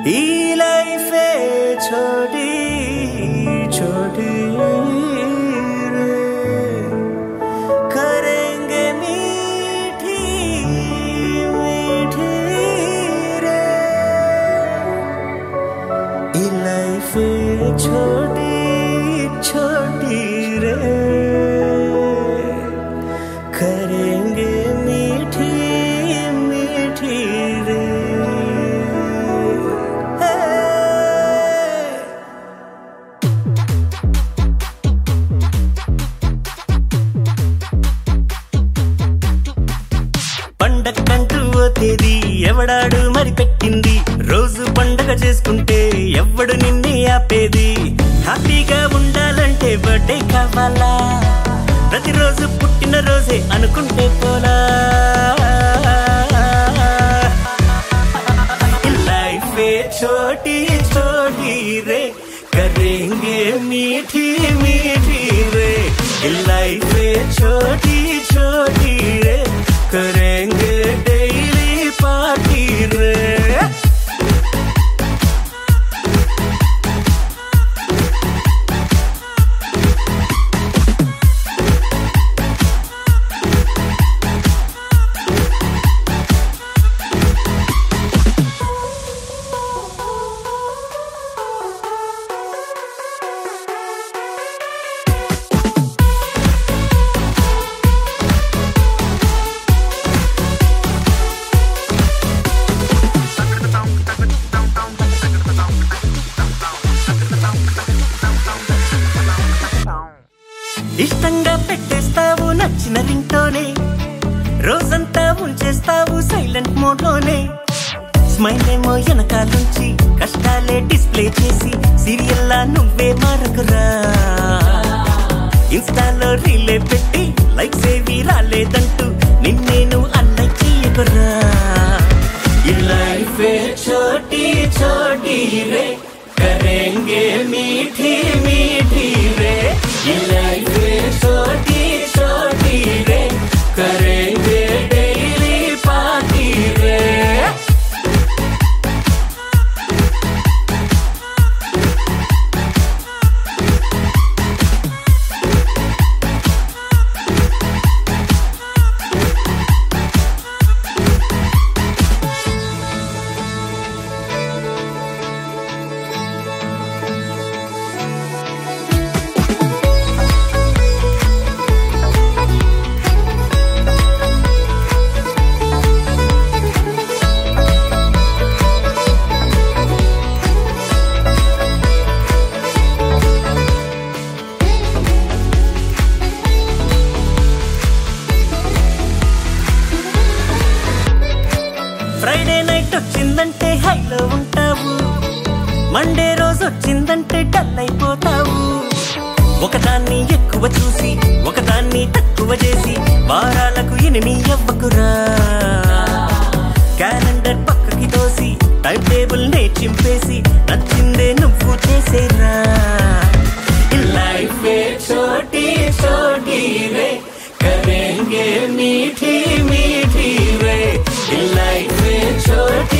ఈ లైఫే छोटी छोटी रे करेंगे मीठी मीठी रे ఈ లైఫే छोटी छोटी रे करेंगे मीठी मीठी रे hey. పండక్కంటూ ఓ తేదీ ఎవడాడు మరి పెట్టింది రోజు పండగ చేసుకుంటే ఎవడు నిన్నే ఆపేది హ్యాపీగా ఉండాలంటే బర్త్డే కావాలా ప్రతిరోజు పుట్టిన రోజే అనుకుంటే పోలా लाइफ छोटी छोटी रे करेंगे मीठी मीठी रे लाइफ छोटी छोटी रे करेंगे डेली पार्टी रे ఇష్టంగా పెట్టేస్తావు నచ్చిన రింగ్తోనే రోజంతా ఉంచేస్తావు సైలెంట్ మోడ్ లోనే స్మైల్ ఏమో వెనకాలంచి కష్టాలే డిస్ప్లే చేసి సీరియల్లా నువ్వే మారకురా ఇన్స్టాలో రీలే పెట్టి లైక్స్ ఏవి రాలేదంటూ నిన్నేను అన్నయ్య చెయ్యకురా ఈ లైఫ్ छोटी छोटी रे करेंगे मीठी मीठी रे ये लाइफ छोटी छोटी रे करेंगे डेली पार्टी रे ఫ్రైడే నైట్ వచ్చిందంటే హైలో ఉంటావు మండే రోజు వచ్చిందంటే డల్ అయిపోతావు ఒకదాన్ని ఎక్కువ చూసి ఒకదాన్ని తక్కువ చేసి వారాలకు ఇనిమి ఎవ్వకురా క్యాలెండర్ పక్కకి తోసి టైం టేబుల్ నే చింపేసి నచ్చిందే నువ్వు చేసేరా లైఫ్ छोटी छोटी रे करेंगे मीठी मीठी रे लाइफ छोटी